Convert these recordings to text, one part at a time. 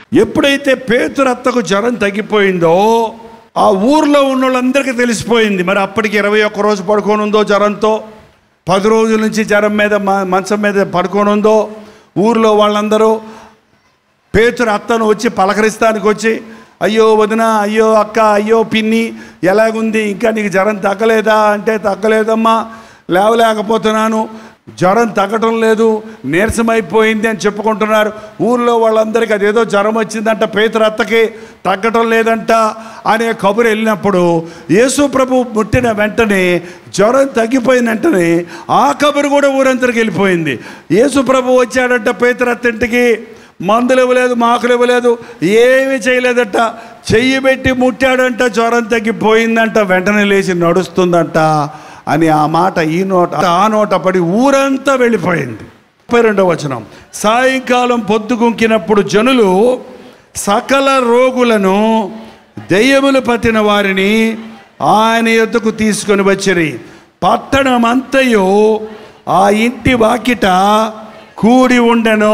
ఎప్పుడైతే పేతురత్తకు జ్వరం తగ్గిపోయిందో ఆ ఊర్లో ఉన్న వాళ్ళందరికీ తెలిసిపోయింది మరి అప్పటికి ఇరవై ఒక్క రోజు పడుకొని ఉందో జ్వరంతో పది రోజుల నుంచి జ్వరం మీద మ- మంచం మీద పడుకొని ఉందో ఊర్లో వాళ్ళందరూ పేతురు అత్తను వచ్చి పలకరిస్తానికి వచ్చి అయ్యో వదిన అయ్యో అక్క అయ్యో పిన్ని ఎలాగుంది ఇంకా నీకు జ్వరం తగ్గలేదా అంటే తగ్గలేదమ్మా లేవలేకపోతున్నాను జ్వరం తగ్గటం లేదు నీరసమైపోయింది అని చెప్పుకుంటున్నారు ఊర్లో వాళ్ళందరికీ అదేదో జ్వరం వచ్చిందంట పేతురు అత్తకి తగ్గటం లేదంట అనే కబురు వెళ్ళినప్పుడు యేసు ప్రభు ముట్టిన వెంటనే జ్వరం తగ్గిపోయిన వెంటనే ఆ కబురు కూడా ఊరంతరికి వెళ్ళిపోయింది యేసు ప్రభు వచ్చాడంట పేతురు అత్తింటికి మందులు ఇవ్వలేదు మాకులు ఇవ్వలేదు ఏమీ చేయలేదట చెయ్యి పెట్టి ముట్టాడంట జ్వరం తగ్గిపోయిందంట వెంటనే లేచి నడుస్తుందంట అని ఆ మాట ఈ నోట ఆ నోట పడి ఊరంతా వెళ్ళిపోయింది ముప్పై రెండవ వచనం సాయంకాలం పొద్దుగుంకినప్పుడు జనులు సకల రోగులను దెయ్యములు పట్టిన వారిని ఆయన యొద్దకు తీసుకొని వచ్చిరి పట్టణమంతయు ఆ ఇంటి వాకిట కూడి ఉండెను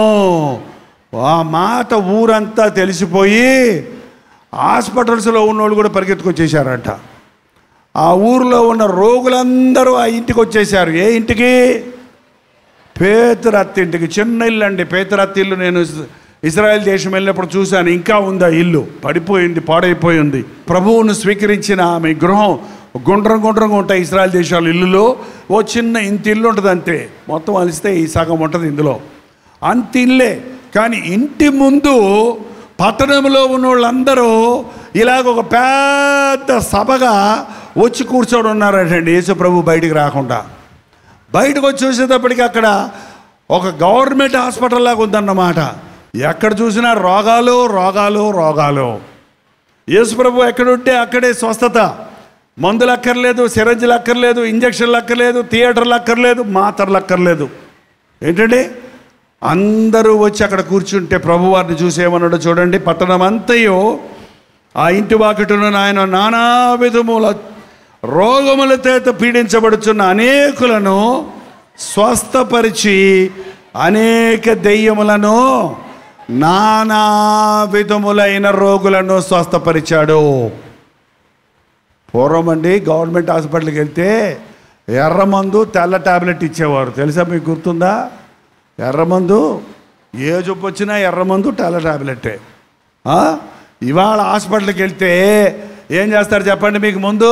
ఆ మాట ఊరంతా తెలిసిపోయి హాస్పిటల్స్లో ఉన్నోళ్ళు కూడా పరిగెత్తుకొచ్చేసారంట ఆ ఊర్లో ఉన్న రోగులందరూ ఆ ఇంటికి వచ్చేసారు ఏ ఇంటికి పేతురత్తి ఇంటికి చిన్న ఇల్లు అండి పేతురత్తి ఇల్లు నేను ఇస్- ఇజ్రాయెల్ దేశం వెళ్ళినప్పుడు చూశాను ఇంకా ఉంది ఆ ఇల్లు పడిపోయింది పాడైపోయింది ప్రభువును స్వీకరించిన ఆమె గృహం గుండ్రం గుండ్రంగా ఉంటాయి ఇజ్రాయెల్ దేశాల ఇల్లులో ఓ చిన్న ఇంత ఇల్లు ఉంటుంది అంతే మొత్తం అలిస్తే ఈ సగం ఉంటుంది ఇందులో అంత ఇల్లే కానీ ఇంటి ముందు పట్టణంలో ఉన్న వాళ్ళందరూ ఇలాగ ఒక పెద్ద సభగా వచ్చి కూర్చొని ఉన్నారటండి యేసు ప్రభు బయటికి రాకుండా బయటకు వచ్చి చూసేటప్పటికి అక్కడ ఒక గవర్నమెంట్ హాస్పిటల్ లాగా ఉందన్నమాట ఎక్కడ చూసినా రోగాలు రోగాలు రోగాలు యేసుప్రభు ఎక్కడుంటే అక్కడే స్వస్థత మందులు అక్కర్లేదు సిరంజులు అక్కర్లేదు ఇంజక్షన్లు అక్కర్లేదు థియేటర్లు అక్కర్లేదు మాత్రలు అక్కర్లేదు ఏంటండి అందరూ వచ్చి అక్కడ కూర్చుంటే ప్రభువారిని చూసేమన్నాడు చూడండి పట్టణం అంతయో ఆ ఇంటి వాకిటను ఆయన నానా విధముల రోగముల చేత పీడించబడుచున్న అనేకులను స్వస్థపరిచి అనేక దెయ్యములను నానా విధములైన రోగులను స్వస్థపరిచాడు పూర్వం అండి గవర్నమెంట్ హాస్పిటల్కి వెళ్తే ఎర్రమందు తెల్ల టాబ్లెట్ ఇచ్చేవారు తెలుసా మీకు గుర్తుందా ఎర్రమందు ఏ జబ్బు వచ్చినా ఎర్రమందు తెల్ల టాబ్లెట్టే ఆ? ఇవాళ హాస్పిటల్కి వెళ్తే ఏం చేస్తారు చెప్పండి మీకు ముందు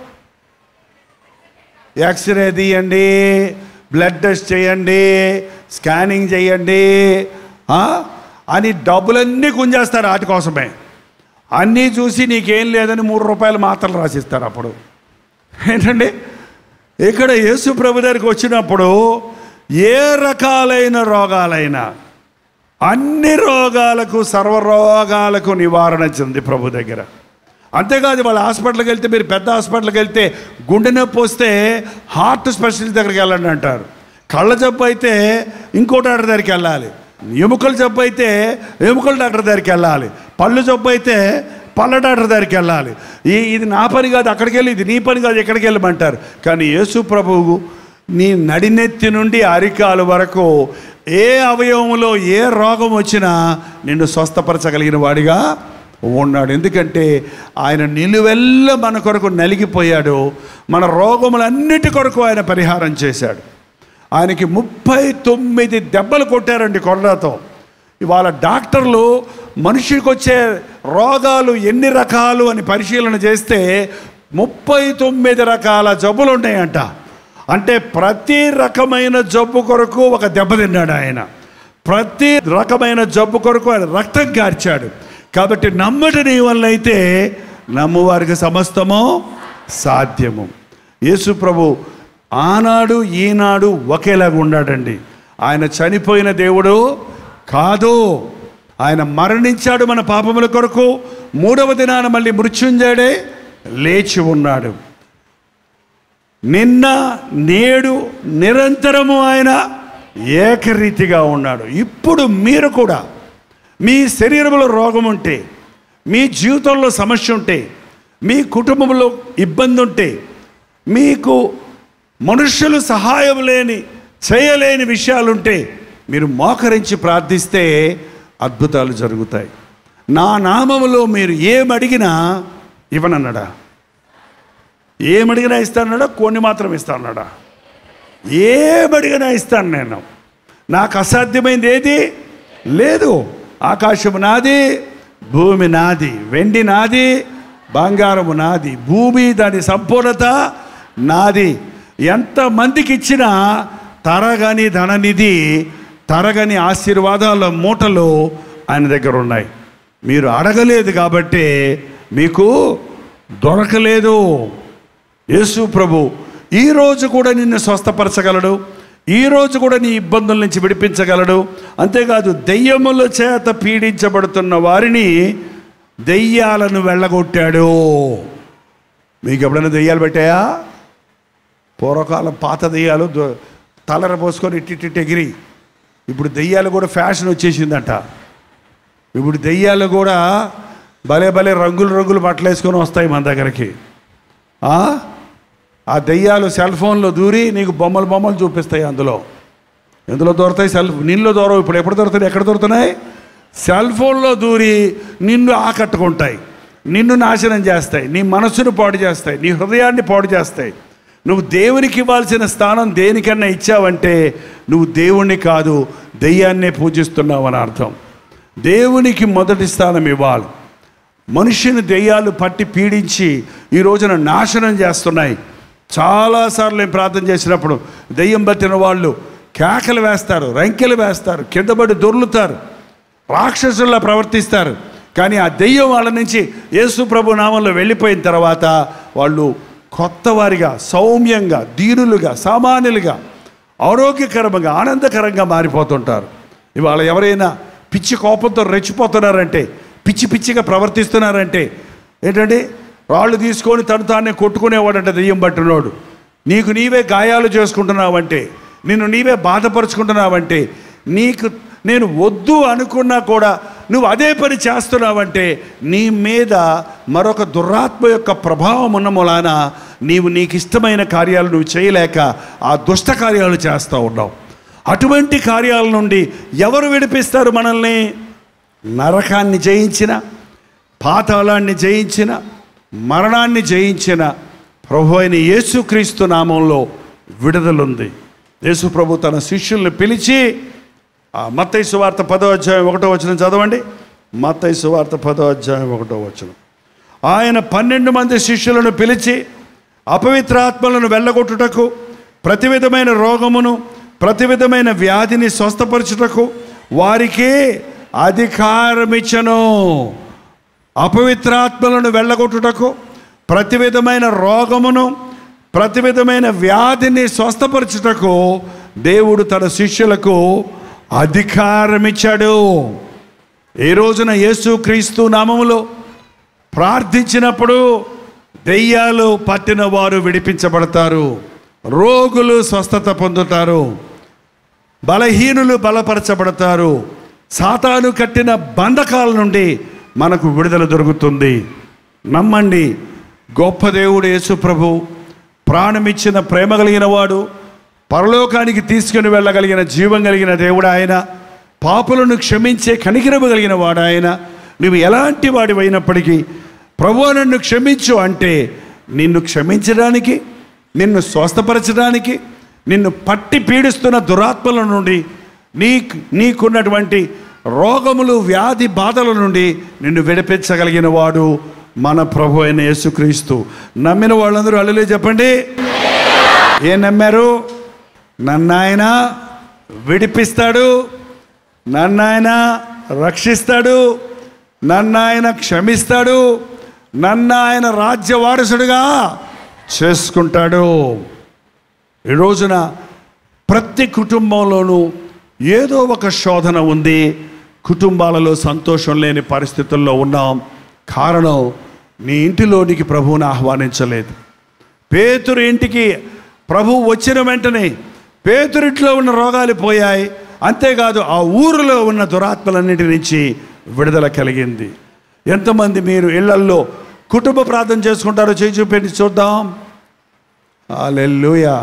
ఎక్స్రే తీయండి బ్లడ్ టెస్ట్ చేయండి స్కానింగ్ చేయండి ఆ? అని డబ్బులన్నీ గుంజేస్తారు వాటి కోసమే అన్నీ చూసి నీకేం లేదని మూడు రూపాయలు మాత్రలు రాసిస్తారు అప్పుడు ఏంటండి ఇక్కడ యేసు ప్రభు దగ్గరికి వచ్చినప్పుడు ఏ రకాలైన రోగాలైనా అన్ని రోగాలకు సర్వరోగాలకు నివారణ చెంది ప్రభు దగ్గర అంతేకాదు వాళ్ళ హాస్పిటల్కి వెళ్తే మీరు పెద్ద హాస్పిటల్కి వెళ్తే గుండె నొప్పి వస్తే హార్ట్ స్పెషలిస్ట్ దగ్గరికి వెళ్ళండి అంటారు కళ్ళ జబ్బు అయితే ఇంకో డాక్టర్ దగ్గరికి వెళ్ళాలి ఎముకల జబ్బు అయితే ఎముకల డాక్టర్ దగ్గరికి వెళ్ళాలి పళ్ళు జబ్బు అయితే పళ్ళ డాక్టర్ దగ్గరికి వెళ్ళాలి ఈ ఇది నా పని కాదు అక్కడికి వెళ్ళి ఇది నీ పని కాదు ఎక్కడికి వెళ్ళమంటారు కానీ యేసు ప్రభువు నీ నడినెత్తి నుండి అరికాలు వరకు ఏ అవయవంలో ఏ రోగం వచ్చినా నిన్ను స్వస్థపరచగలిగిన వాడిగా ఉన్నాడు ఎందుకంటే ఆయన నిలువెల్ల మన కొరకు నలిగిపోయాడు మన రోగములన్నిటి కొరకు ఆయన పరిహారం చేశాడు ఆయనకి ముప్పై తొమ్మిది దెబ్బలు కొట్టారండి కొరడాతో ఇవాళ డాక్టర్లు మనిషికి వచ్చే రోగాలు ఎన్ని రకాలు అని పరిశీలన చేస్తే ముప్పై తొమ్మిది రకాల జబ్బులు ఉన్నాయంట అంటే ప్రతి రకమైన జబ్బు కొరకు ఒక దెబ్బ తిన్నాడు ఆయన ప్రతి రకమైన జబ్బు కొరకు ఆయన రక్తం కార్చాడు కాబట్టి నమ్మటి నీ వల్ల అయితే నమ్మువారికి సమస్తము సాధ్యము యేసు ప్రభు ఆనాడు ఈనాడు ఒకేలాగా ఉన్నాడండి ఆయన చనిపోయిన దేవుడు కాదు ఆయన మరణించాడు మన పాపముల కొరకు మూడవ దినాన మళ్ళీ మృత్యుంజయుడే లేచి ఉన్నాడు నిన్న నేడు నిరంతరము ఆయన ఏకరీతిగా ఉన్నాడు ఇప్పుడు మీరు కూడా మీ శరీరంలో రోగం ఉంటే మీ జీవితంలో సమస్య ఉంటే మీ కుటుంబంలో ఇబ్బంది ఉంటే మీకు మనుషులు సహాయం లేని చేయలేని విషయాలుంటే మీరు మోకరించి ప్రార్థిస్తే అద్భుతాలు జరుగుతాయి నా నామములో మీరు ఏమడిగినా ఇవ్వనన్నాడా ఏమడిగినా ఇస్తానన్నాడా కొన్ని మాత్రం ఇస్తానన్నాడా ఏమడిగినా ఇస్తాను నేను నాకు అసాధ్యమైంది ఏది లేదు ఆకాశము నాది భూమి నాది వెండి నాది బంగారము నాది భూమి దాని సంపూర్ణత నాది ఎంతమందికి ఇచ్చినా తరగని ధననిధి తరగని ఆశీర్వాదాల మూటలు ఆయన దగ్గర ఉన్నాయి మీరు అడగలేదు కాబట్టి మీకు దొరకలేదు యేసు ప్రభు ఈ రోజు కూడా నిన్ను స్వస్థపరచగలడు ఈ రోజు కూడా నీ ఇబ్బందుల నుంచి విడిపించగలడు అంతేకాదు దెయ్యముల చేత పీడించబడుతున్న వారిని దెయ్యాలను వెళ్ళగొట్టాడు మీకు ఎప్పుడైనా దెయ్యాలు పెట్టాయా పూర్వకాలం పాత దెయ్యాలు దు- తలర పోసుకొని ఇట్టి ఎగిరి ఇప్పుడు దెయ్యాలు కూడా ఫ్యాషన్ వచ్చేసిందంట ఇప్పుడు దెయ్యాలు కూడా భలే భలే రంగులు రంగులు బట్టలు వేసుకొని వస్తాయి మన దగ్గరికి ఆ? ఆ దెయ్యాలు సెల్ ఫోన్లో దూరి నీకు బొమ్మలు బొమ్మలు చూపిస్తాయి అందులో ఎందులో దొరుకుతాయి సెల్ నీళ్ళు దూరం ఇప్పుడు ఎప్పుడు దొరుకుతాయి ఎక్కడ దొరుకుతున్నాయి సెల్ ఫోన్లో దూరి నిన్ను ఆకట్టుకుంటాయి నిన్ను నాశనం చేస్తాయి నీ మనస్సును పాడు చేస్తాయి నీ హృదయాన్ని పాడు చేస్తాయి నువ్వు దేవునికి ఇవ్వాల్సిన స్థానం దేనికన్నా ఇచ్చావంటే నువ్వు దేవుణ్ణి కాదు దెయ్యాన్నే పూజిస్తున్నావు అని అర్థం దేవునికి మొదటి స్థానం ఇవ్వాలి మనుషుని దెయ్యాలు పట్టి పీడించి ఈ రోజున నాశనం చేస్తున్నాయి చాలాసార్లు నేను ప్రార్థన చేసినప్పుడు దెయ్యం పట్టిన వాళ్ళు కేకలు వేస్తారు రంకెలు వేస్తారు కిందపడి దొర్లుతారు రాక్షసుల్లా ప్రవర్తిస్తారు కానీ ఆ దెయ్యం వాళ్ళ నుంచి యేసు ప్రభు నామంలో వెళ్ళిపోయిన తర్వాత వాళ్ళు కొత్త వారిగా సౌమ్యంగా దీనులుగా సామాన్యులుగా ఆరోగ్యకరంగా ఆనందకరంగా మారిపోతుంటారు ఇవాళ ఎవరైనా పిచ్చి కోపంతో రెచ్చిపోతున్నారంటే పిచ్చి పిచ్చిగా ప్రవర్తిస్తున్నారంటే ఏంటంటే రాళ్ళు తీసుకొని తను తానే కొట్టుకునేవాడంట దెయ్యం పట్టినోడు నీకు నీవే గాయాలు చేసుకుంటున్నావంటే నిన్ను నీవే బాధపరుచుకుంటున్నావంటే నీకు నేను వద్దు అనుకున్నా కూడా నువ్వు అదే పని చేస్తున్నావంటే నీ మీద మరొక దురాత్మ యొక్క ప్రభావం ఉన్న మూలాన నీవు నీకు ఇష్టమైన కార్యాలు నువ్వు చేయలేక ఆ దుష్ట కార్యాలు చేస్తూ ఉన్నావు అటువంటి కార్యాల నుండి ఎవరు విడిపిస్తారు మనల్ని నరకాన్ని జయించిన పాతాళాన్ని జయించిన మరణాన్ని జయించిన ప్రభు అయిన యేసుక్రీస్తు నామంలో విడుదలుంది యేసు ప్రభు తన శిష్యుల్ని పిలిచి ఆ మత్తయి సువార్త పదో అధ్యాయం ఒకటో వచనం చదవండి మత్తయి సువార్త పదో అధ్యాయం ఒకటో వచనం ఆయన పన్నెండు మంది శిష్యులను పిలిచి అపవిత్రాత్మలను వెళ్ళగొట్టుటకు ప్రతి విధమైన రోగమును ప్రతి విధమైన వ్యాధిని స్వస్థపరచుటకు వారికి అధికారమిచ్చను అపవిత్రాత్మలను వెళ్ళగొట్టుటకు ప్రతి విధమైన రోగమును ప్రతి విధమైన వ్యాధిని స్వస్థపరచుటకు దేవుడు తన శిష్యులకు అధికారమిచ్చాడు ఏ రోజున యేసు క్రీస్తు నామములో ప్రార్థించినప్పుడు దెయ్యాలు పట్టిన వారు విడిపించబడతారు రోగులు స్వస్థత పొందుతారు బలహీనులు బలపరచబడతారు సాతాను కట్టిన బంధకాల నుండి మనకు విడుదల దొరుకుతుంది నమ్మండి గొప్ప దేవుడు యేసు ప్రభు ప్రాణమిచ్చిన ప్రేమ కలిగిన వాడు పరలోకానికి తీసుకుని వెళ్ళగలిగిన జీవం కలిగిన దేవుడు ఆయన పాపులను క్షమించే కనికిరము కలిగిన వాడు ఆయన నువ్వు ఎలాంటి వాడివైనప్పటికీ ప్రభు నన్ను క్షమించు అంటే నిన్ను క్షమించడానికి నిన్ను స్వస్థపరచడానికి నిన్ను పట్టి పీడిస్తున్న దురాత్మల నుండి నీ నీకున్నటువంటి రోగములు వ్యాధి బాధల నుండి నిన్ను విడిపించగలిగిన వాడు మన ప్రభు అయిన యేసుక్రీస్తు నమ్మిన వాళ్ళందరూ అల్లులే చెప్పండి ఏం నమ్మారు నన్ను ఆయన విడిపిస్తాడు నన్ను ఆయన రక్షిస్తాడు నన్ను ఆయన క్షమిస్తాడు నన్ను ఆయన రాజ్య వారసుడిగా చేసుకుంటాడు ఈ రోజున ప్రతి కుటుంబంలోనూ ఏదో ఒక శోధన ఉంది కుటుంబాలలో సంతోషం లేని పరిస్థితుల్లో ఉన్నాం కారణం నీ ఇంటిలోనికి ప్రభువుని ఆహ్వానించలేదు పేతురు ఇంటికి ప్రభు వచ్చిన వెంటనే పేతురింట్లో ఉన్న రోగాలు పోయాయి అంతేకాదు ఆ ఊరిలో ఉన్న దురాత్మలన్నిటి నుంచి విడుదల కలిగింది ఎంతమంది మీరు ఇళ్లల్లో కుటుంబ ప్రార్థన చేసుకుంటారో చేయి చూపెట్టి చూద్దాం అలెల్లుయా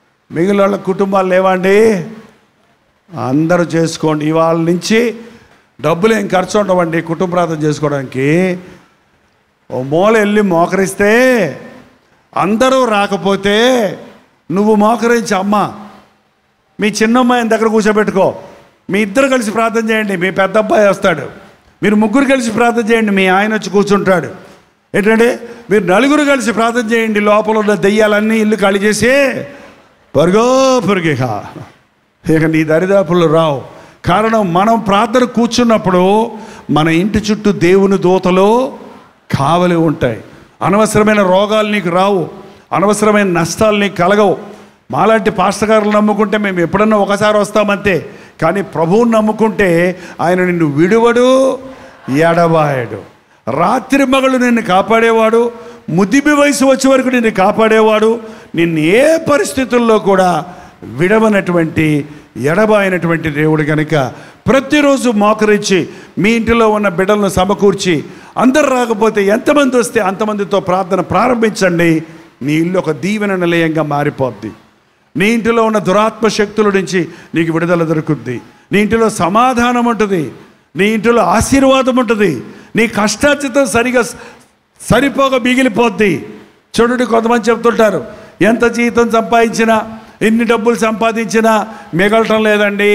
మిగిలిన వాళ్ళ కుటుంబాలు లేవండి అందరూ చేసుకోండి ఇవాళ నుంచి డబ్బులు ఏం ఖర్చు ఉండవండి కుటుంబ ప్రార్థన చేసుకోవడానికి ఓ మూల వెళ్ళి మోకరిస్తే అందరూ రాకపోతే నువ్వు మోకరించి అమ్మ మీ చిన్నమ్మాయిని దగ్గర కూర్చోబెట్టుకో మీ ఇద్దరు కలిసి ప్రార్థన చేయండి మీ పెద్ద అబ్బాయి వస్తాడు మీరు ముగ్గురు కలిసి ప్రార్థన చేయండి మీ ఆయన వచ్చి కూర్చుంటాడు ఏంటంటే మీరు నలుగురు కలిసి ప్రార్థన చేయండి లోపల ఉన్న దెయ్యాలన్నీ ఇల్లు ఖాళీ చేసి పరుగో పరుగిక ఇక నీ దరిదాపులు రావు కారణం మనం ప్రార్థన కూర్చున్నప్పుడు మన ఇంటి చుట్టూ దేవుని దూతలు కావలి ఉంటాయి అనవసరమైన రోగాలు నీకు రావు అనవసరమైన నష్టాలు నీకు కలగవు మాలాంటి పాస్టర్ గారులు నమ్ముకుంటే మేము ఎప్పుడన్నా ఒకసారి వస్తామంతే కానీ ప్రభువుని నమ్ముకుంటే ఆయన నిన్ను విడువడు ఎడబాయడు రాత్రి మగళ్ళు నిన్ను కాపాడేవాడు ముదిబి వయసు వచ్చే వరకు నిన్ను కాపాడేవాడు నిన్ను ఏ పరిస్థితుల్లో కూడా విడవనటువంటి ఎడబాయినటువంటి దేవుడు కనుక ప్రతిరోజు మోకరించి మీ ఇంటిలో ఉన్న బిడ్డలను సమకూర్చి అందరు రాకపోతే ఎంతమంది వస్తే అంతమందితో ప్రార్థన ప్రారంభించండి నీ ఇల్లు ఒక దీవెన నిలయంగా మారిపోద్ది నీ ఇంటిలో ఉన్న దురాత్మ శక్తుల నుంచి నీకు విడుదల దొరుకుద్ది నీ ఇంటిలో సమాధానం ఉంటుంది నీ ఇంటిలో ఆశీర్వాదం ఉంటుంది నీ కష్టాచితం సరిగా స- సరిపోగా మిగిలిపోద్ది చూడండి కొంతమంది చెప్తుంటారు ఎంత జీతం సంపాదించినా ఎన్ని డబ్బులు సంపాదించినా మిగలటం లేదండి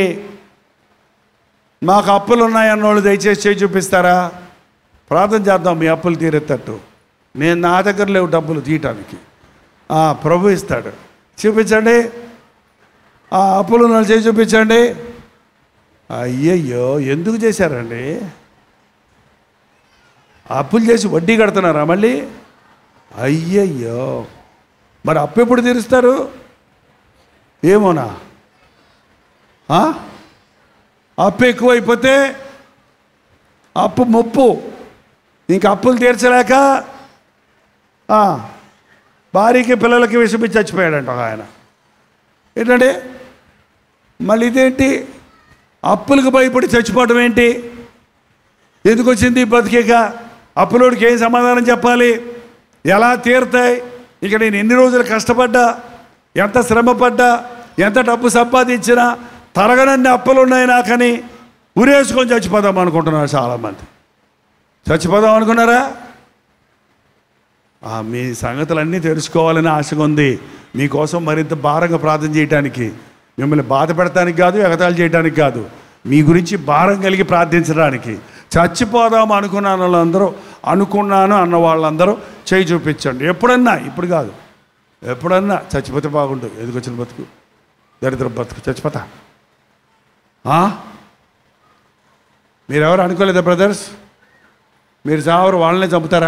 మాకు అప్పులు ఉన్నాయన్నోళ్ళు దయచేసి చేయి చూపిస్తారా ప్రార్థన చేద్దాం మీ అప్పులు తీరేటట్టు నేను నా దగ్గర లేవు డబ్బులు తీయటానికి ఆ, ప్రభు ఇస్తాడు చూపించండి ఆ అప్పులు ఉన్న వాళ్ళు చేయి చూపించండి అయ్యయ్యో ఎందుకు చేశారండి అప్పులు చేసి వడ్డీ కడుతున్నారా మళ్ళీ అయ్యయ్యో మరి అప్పు ఎప్పుడు తీరుస్తారు ఏమోనా ఆ? అప్పు ఎక్కువైపోతే అప్పు ముప్పు ఇంక అప్పులు తీర్చలేక ఆ, భార్యకి పిల్లలకి విషమిచ్చి చచ్చిపోయాడంట ఒక ఆయన ఏంటంటే మళ్ళీ ఇదేంటి అప్పులకు భయపడి చచ్చిపోవడం ఏంటి ఎందుకు వచ్చింది ఈ బతికేక అప్పులోడికి ఏం సమాధానం చెప్పాలి ఎలా తీరుతాయి ఇక నేను ఎన్ని రోజులు కష్టపడ్డా ఎంత శ్రమపడ్డా ఎంత డబ్బు సంపాదించినా తరగనన్ని అప్పులు ఉన్నాయి నాకని ఉరేసుకొని చచ్చిపోదాం అనుకుంటున్నారు చాలామంది చచ్చిపోదాం అనుకున్నారా ఆ, మీ సంగతులన్నీ తెలుసుకోవాలని ఆశగా ఉంది మీకోసం మరింత భారంగా ప్రార్థన చేయడానికి మిమ్మల్ని బాధ పెడతానికి కాదు ఎగతాళి చేయడానికి కాదు మీ గురించి భారం కలిగి ప్రార్థించడానికి చచ్చిపోదాం అనుకున్నాను వాళ్ళందరూ అనుకున్నాను అన్న వాళ్ళందరూ చేయి చూపించండి ఎప్పుడన్నా ఇప్పుడు కాదు ఎప్పుడన్నా చచ్చిపోతే బాగుండు ఎదుకొచ్చిన బతుకు దరిద్ర బతుకు చచ్చిపోతా ఆ? మీరెవరు అనుకోలేదా బ్రదర్స్ మీరు చావరు వాళ్ళనే చంపుతారా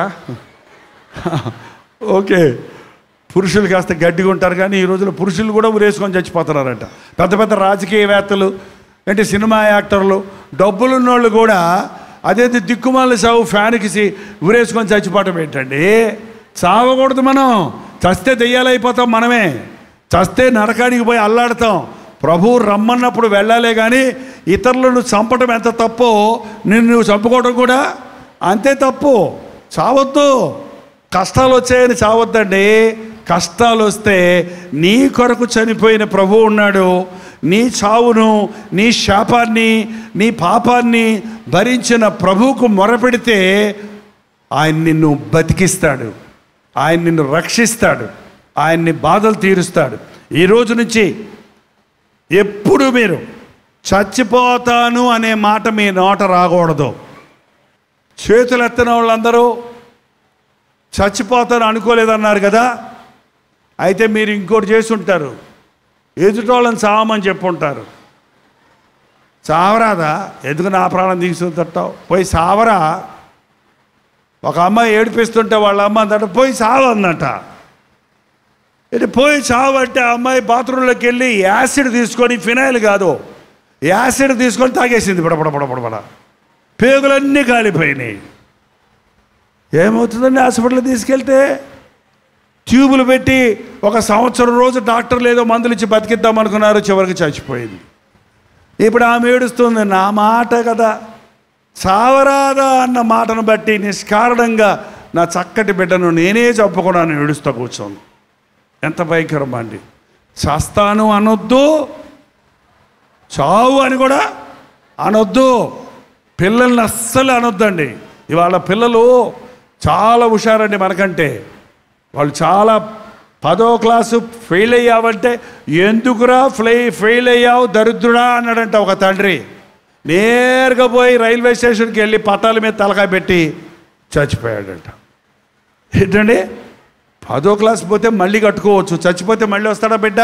ఓకే పురుషులు కాస్త గట్టిగా ఉంటారు కానీ ఈ రోజుల్లో పురుషులు కూడా ఉరేసుకొని చచ్చిపోతున్నారంట పెద్ద పెద్ద రాజకీయవేత్తలు అంటే సినిమా యాక్టర్లు డబ్బులున్నోళ్ళు కూడా అదేంటి దిక్కుమాల సాగు ఫ్యాన్కి సి- ఉరేసుకొని చచ్చిపోవటం ఏంటండి చావకూడదు మనం చస్తే దెయ్యాలైపోతాం మనమే చస్తే నరకానికి పోయి అల్లాడతాం ప్రభువు రమ్మన్నప్పుడు వెళ్ళాలే కానీ ఇతరులను చంపడం ఎంత తప్పో నిన్ను నువ్వు చంపుకోవడం కూడా అంతే తప్పు చావద్దు కష్టాలు వచ్చాయని చావద్దండి కష్టాలు వస్తే నీ కొరకు చనిపోయిన ప్రభు ఉన్నాడు నీ చావును నీ శాపాన్ని నీ పాపాన్ని భరించిన ప్రభువుకు మొరపెడితే ఆయన నిన్ను బతికిస్తాడు ఆయన నిన్ను రక్షిస్తాడు ఆయన్ని బాధలు తీరుస్తాడు ఈ రోజు నుంచి ఎప్పుడు మీరు చచ్చిపోతాను అనే మాట మీ నోట రాకూడదు చేతులు ఎత్తిన వాళ్ళందరూ చచ్చిపోతాను అనుకోలేదన్నారు కదా అయితే మీరు ఇంకోటి చేసి ఉంటారు ఎదుటోళ్ళని చావమని చెప్పుంటారు చావరాదా ఎందుకు నా ప్రాణం తీసుకుంటావు పోయి సావరా ఒక అమ్మాయి ఏడిపిస్తుంటే వాళ్ళ అమ్మ అందట పోయి సావు అందట ఇది పోయి చావు అంటే ఆ అమ్మాయి బాత్రూంలోకి వెళ్ళి యాసిడ్ తీసుకొని ఫినాయిల్ కాదు యాసిడ్ తీసుకొని తాగేసింది బడబడ బడబడబడ పేగులన్నీ కాలిపోయినాయి ఏమవుతుందండి హాస్పిటల్ తీసుకెళ్తే ట్యూబులు పెట్టి ఒక సంవత్సరం రోజు డాక్టర్లు ఏదో మందులు ఇచ్చి బతికిద్దాం అనుకున్నారు చివరికి చచ్చిపోయింది ఇప్పుడు ఆమె ఏడుస్తుంది నా మాట కదా సావరాదా అన్న మాటను బట్టి నిష్కారణంగా నా చక్కటి బిడ్డను నేనే చంపుకుండా ఏడుస్తూ కూర్చోను ఎంత భయంకరం అండి చస్తాను అనొద్దు చావు అని కూడా అనొద్దు పిల్లల్ని అస్సలు అనొద్దండి ఇవాళ పిల్లలు చాలా హుషారండి మనకంటే వాళ్ళు చాలా పదో క్లాసు ఫెయిల్ అయ్యావంటే ఎందుకురా ఫ్లై ఫెయిల్ అయ్యావు దరిద్రుడా అన్నాడంట ఒక తండ్రి నేరుగా పోయి రైల్వే స్టేషన్కి వెళ్ళి పట్టాల మీద తలకాయ పెట్టి చచ్చిపోయాడంట ఏంటండి పదో క్లాస్ పోతే మళ్ళీ కట్టుకోవచ్చు చచ్చిపోతే మళ్ళీ వస్తాడా బిడ్డ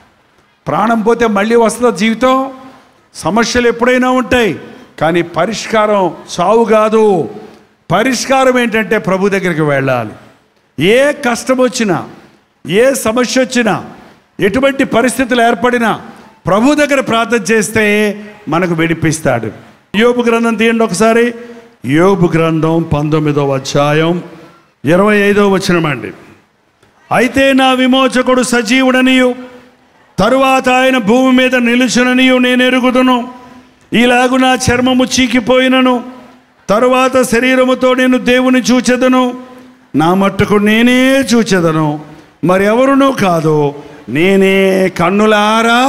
ప్రాణం పోతే మళ్ళీ వస్తుందా జీవితం సమస్యలు ఎప్పుడైనా ఉంటాయి కానీ పరిష్కారం చావు కాదు పరిష్కారం ఏంటంటే ప్రభు దగ్గరికి వెళ్ళాలి ఏ కష్టం వచ్చినా ఏ సమస్య వచ్చినా ఎటువంటి పరిస్థితులు ఏర్పడినా ప్రభు దగ్గర ప్రార్థన చేస్తే మనకు విడిపిస్తాడు యోబు గ్రంథం తీయండి ఒకసారి యోబు గ్రంథం పంతొమ్మిదవ అధ్యాయం ఇరవై ఐదవ వచనమండి అయితే నా విమోచకుడు సజీవుడనియు తరువాత ఆయన భూమి మీద నిలుచుననియు నేను ఎరుగుదును ఇలాగు నా చర్మము చీకిపోయినను తరువాత శరీరముతో నేను దేవుని చూచెదను నా మట్టుకు నేనే చూచెదను మరి ఎవరునూ కాదు నేనే కన్నులారా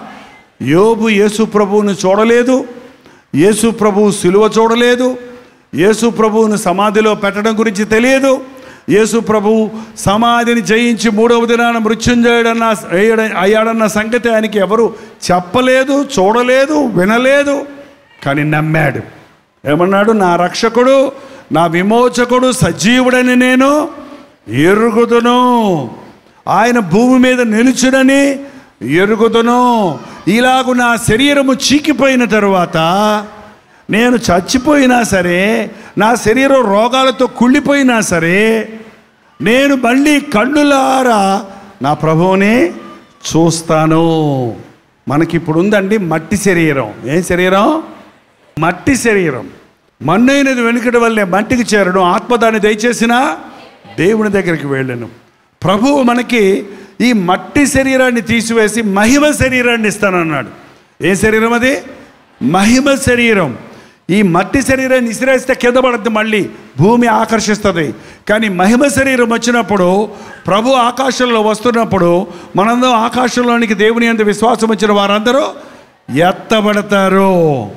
యోబు యేసు ప్రభువును చూడలేదు యేసు ప్రభువు సిలువ చూడలేదు యేసు ప్రభువును సమాధిలో పెట్టడం గురించి తెలియదు యేసు ప్రభువు సమాధిని జయించి మూడవ దినాన మృత్యుంజయుడన్న అయ్యాడ- అయ్యాడన్న సంగతి ఆయనకి ఎవరు చెప్పలేదు చూడలేదు వినలేదు కానీ నమ్మాడు ఏమన్నాడు నా రక్షకుడు నా విమోచకుడు సజీవుడని నేను ఎరుగుదును ఆయన భూమి మీద నిలుచునని ఎరుగుదును ఇలాగు నా శరీరము చీకిపోయిన తరువాత నేను చచ్చిపోయినా సరే నా శరీరం రోగాలతో కుళ్ళిపోయినా సరే నేను మళ్ళీ కన్నులారా నా ప్రభువుని చూస్తాను మనకి ఇప్పుడు ఉందండి మట్టి శరీరం ఏం శరీరం మట్టి శరీరం మన్నైనది వెనుకటి వల్లే మట్టికి చేరడం ఆత్మదాన్ని దయచేసిన దేవుని దగ్గరికి వెళ్ళను ప్రభువు మనకి ఈ మట్టి శరీరాన్ని తీసివేసి మహిమ శరీరాన్ని ఇస్తానన్నాడు ఏ శరీరం అది మహిమ శరీరం ఈ మట్టి శరీరాన్ని ఇసిరేస్తే కింద పడద్దు మళ్ళీ భూమి ఆకర్షిస్తుంది కానీ మహిమ శరీరం వచ్చినప్పుడు ప్రభు ఆకాశంలో వస్తున్నప్పుడు మనందరం ఆకాశంలోనికి దేవుని అందు విశ్వాసం వచ్చిన వారందరూ ఎత్తబడతారు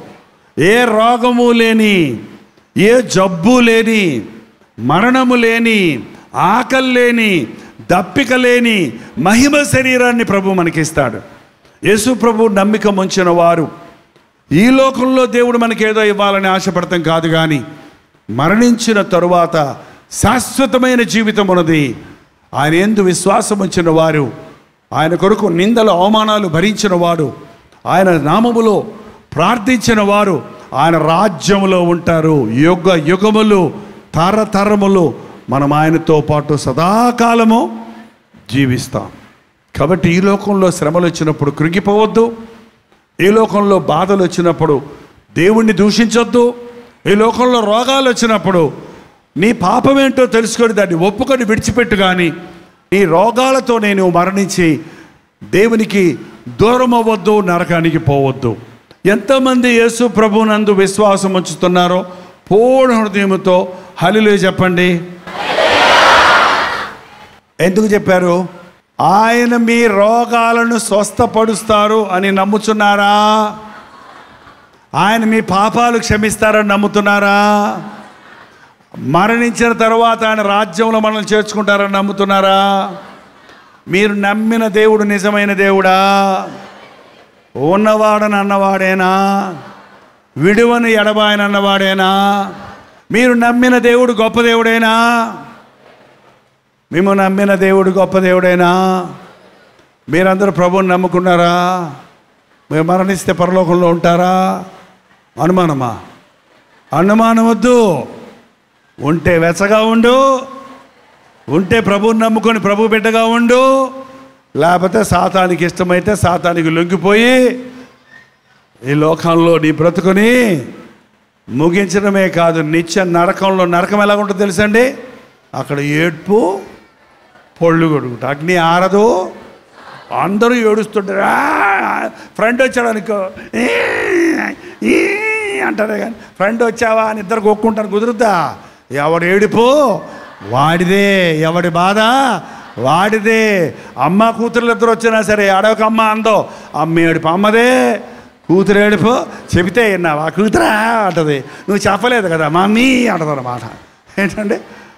ఏ రోగము లేని ఏ జబ్బు లేని మరణము లేని ఆకలి లేని దప్పిక లేని మహిమ శరీరాన్ని ప్రభు మనకిస్తాడు యేసు ప్రభు నమ్మిక ముంచిన వారు ఈ లోకంలో దేవుడు మనకి ఏదో ఇవ్వాలని ఆశపడతాం కాదు కానీ మరణించిన తరువాత శాశ్వతమైన జీవితం ఉన్నది ఆయన ఎందు విశ్వాసం ఉంచిన వారు ఆయన కొరకు నిందలు అవమానాలు భరించిన వాడు ఆయన నామములో ప్రార్థించిన వారు ఆయన రాజ్యములో ఉంటారు యుగ యుగములు తరతరములు మనం ఆయనతో పాటు సదాకాలము జీవిస్తాం కాబట్టి ఈ లోకంలో శ్రమలు వచ్చినప్పుడు కృంగిపోవద్దు ఈ లోకంలో బాధలు వచ్చినప్పుడు దేవుణ్ణి దూషించొద్దు ఈ లోకంలో రోగాలు వచ్చినప్పుడు నీ పాపమేంటో తెలుసుకొని దాన్ని ఒప్పుకొని విడిచిపెట్టు కానీ నీ రోగాలతో నేను మరణించి దేవునికి దూరం అవ్వద్దు నరకానికి పోవద్దు ఎంతమంది యేసు ప్రభునందు విశ్వాసం ఉంచుతున్నారో పూర్ణ హృదయముతో హలిలో చెప్పండి ఎందుకు చెప్పారు ఆయన మీ రోగాలను స్వస్థపరుస్తారు అని నమ్ముచున్నారా ఆయన మీ పాపాలు క్షమిస్తారని నమ్ముతున్నారా మరణించిన తర్వాత ఆయన రాజ్యంలో మనల్ని చేర్చుకుంటారని నమ్ముతున్నారా మీరు నమ్మిన దేవుడు నిజమైన దేవుడా ఉన్నవాడని అన్నవాడేనా విడువని ఎడబాయని అన్నవాడేనా మీరు నమ్మిన దేవుడు గొప్ప దేవుడేనా మేము నమ్మిన దేవుడు గొప్ప దేవుడేనా మీరందరూ ప్రభువుని నమ్ముకున్నారా మీరు మరణిస్తే పరలోకంలో ఉంటారా అనుమానమా అనుమానం వద్దు ఉంటే వెచ్చగా ఉండు ఉంటే ప్రభువుని నమ్ముకొని ప్రభు బిడ్డగా ఉండు లేకపోతే సాతానికి ఇష్టమైతే సాతానికి లొంగిపోయి ఈ లోకంలో నీ బ్రతుకుని ముగించడమే కాదు నిత్య నరకంలో నరకం ఎలా ఉంటుందో తెలుసండి అక్కడ ఏడ్పు పొళ్ళు కొడుకుంటా అగ్ని ఆరదు అందరూ ఏడుస్తుంటారు "ఆ, ఫ్రెండ్ వచ్చాడు అనుకో "ఈ, ఈ" అంటారే కానీ ఫ్రెండ్ వచ్చావా అని ఇద్దరు కొక్కుంటారు కుదురుతా ఎవడు ఏడుపు వాడిదే ఎవడి బాధ వాడిదే అమ్మ కూతుర్లు ఇద్దరు వచ్చినా సరే అడవక అమ్మ అందో అమ్మ ఏడుపు అమ్మదే కూతురు ఏడుపు చెబితే విన్నావా కూతురా అంటది నువ్వు చెప్పలేదు కదా మమ్మీ అంటది అన్నమాట ఏంటంటే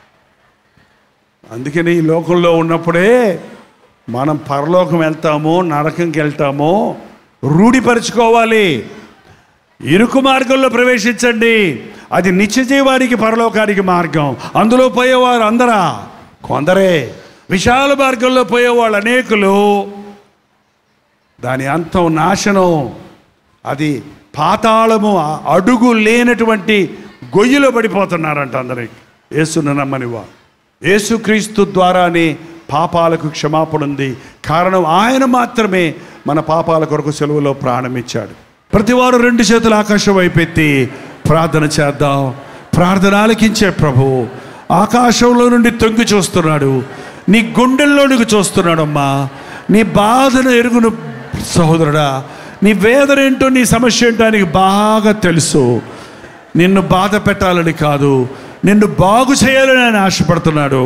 అందుకని ఈ లోకంలో ఉన్నప్పుడే మనం పరలోకం వెళ్తామో నరకంకి వెళ్తామో రూఢిపరుచుకోవాలి ఇరుకు మార్గంలో ప్రవేశించండి అది నిత్య జీవానికి పరలోకానికి మార్గం అందులో పోయేవారు అందరా కొందరే విశాల మార్గంలో పోయేవాళ్ళు అనేకులు దాని అంతం నాశనం అది పాతాళము అడుగు లేనటువంటి గొయ్యిలో పడిపోతున్నారంట అందరికి యేసును నమ్మనివా యేసుక్రీస్తు ద్వారానే పాపాలకు క్షమాపణ ఉంది కారణం ఆయన మాత్రమే మన పాపాల కొరకు సెలవులో ప్రాణం ఇచ్చాడు ప్రతివారు రెండు చేతులు ఆకాశం వైపెత్తి ప్రార్థన చేద్దాం ప్రార్థన ఆలకించే ప్రభు ఆకాశంలో నుండి తొంగి చూస్తున్నాడు నీ గుండెల్లోనికి చూస్తున్నాడమ్మా నీ బాధను ఎరుగును సహోదరుడా నీ వేదన ఏంటో నీ సమస్య ఏంటో ఆయనకి బాగా తెలుసు నిన్ను బాధ పెట్టాలని కాదు నిన్ను బాగు చేయాలని ఆయన ఆశపడుతున్నాడు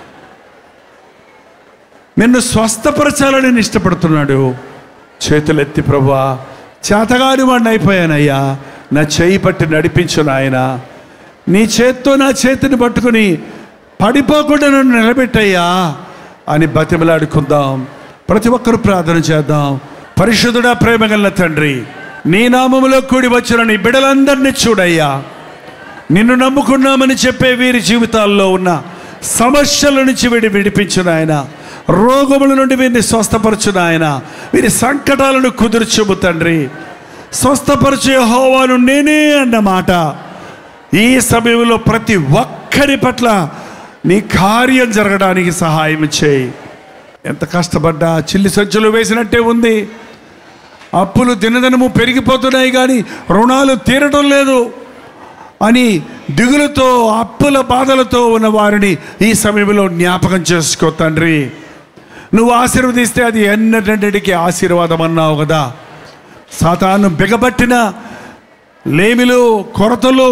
నిన్ను స్వస్థపరచాలని నేను ఇష్టపడుతున్నాడు చేతులెత్తి ప్రభా చేతగాని వాడిని అయిపోయానయ్యా నా చేయి పట్టి నడిపించు నాయన నీ చేత్తో నా చేతిని పట్టుకుని పడిపోకుండా నన్ను నిలబెట్టయ్యా అని బతిమలాడుకుందాం ప్రతి ఒక్కరూ ప్రార్థన చేద్దాం పరిశుద్ధుడా ప్రేమగల తండ్రి నీ నామములో కూడి వచ్చిన నీ బిడలందరినీ చూడయ్యా నిన్ను నమ్ముకున్నామని చెప్పే వీరి జీవితాల్లో ఉన్న సమస్యల నుంచి వీడి విడిపించిన ఆయన రోగముల నుండి వీరిని స్వస్థపరచున ఆయన వీరి సంకటాలను కుదుర్చుము తండ్రి స్వస్థపరిచే హోవాను నేనే అన్నమాట ఈ సమయంలో ప్రతి ఒక్కరి పట్ల నీ కార్యం జరగడానికి సహాయం చేయి ఎంత కష్టపడ్డా చిల్లి సంచులు వేసినట్టే ఉంది అప్పులు దినదినము పెరిగిపోతున్నాయి కానీ రుణాలు తీరటం లేదు అని దిగులతో అప్పుల బాధలతో ఉన్న వారిని ఈ సమయంలో జ్ఞాపకం చేసుకో తండ్రి నువ్వు ఆశీర్వదిస్తే అది ఎన్నటికి ఆశీర్వాదం అన్నావు కదా సాతాను బిగబట్టిన లేమిలో కొరతలో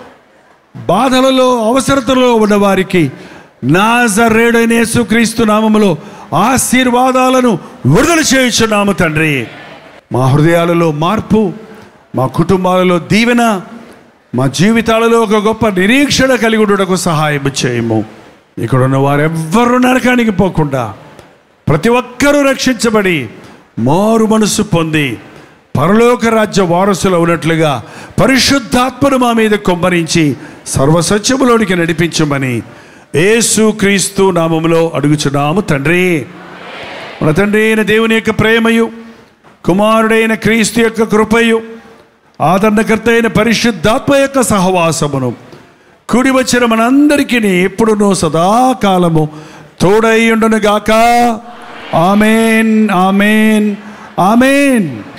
బాధలలో అవసరతలో ఉన్న వారికి నాజరేడైన యేసుక్రీస్తు నామములో ఆశీర్వాదాలను విడుదల చేయించున్నాము తండ్రి మా హృదయాలలో మార్పు మా కుటుంబాలలో దీవెన మా జీవితాలలో ఒక గొప్ప నిరీక్షణ కలిగి ఉండటకు సహాయం చేయము ఇక్కడ ఉన్న వారెవ్వరూ నరకానికి పోకుండా ప్రతి ఒక్కరూ రక్షించబడి మారు మనసు పొంది పరలోక రాజ్య వారసులు ఉన్నట్లుగా పరిశుద్ధాత్మను మా మీద కొమ్మరించి సర్వసత్యములోనికి నడిపించమని యేసు క్రీస్తు నామములో అడుగుచున్నాము తండ్రి మన తండ్రి అయిన దేవుని యొక్క ప్రేమయు కుమారుడైన క్రీస్తు యొక్క కృపయు ఆదరణకర్త అయిన పరిశుద్ధాత్మ యొక్క సహవాసమును కూడి వచ్చిన మనందరికీ ఎప్పుడునూ సదాకాలము తోడై ఉండునుగాక ఆమెన్ ఆమెన్ ఆమెన్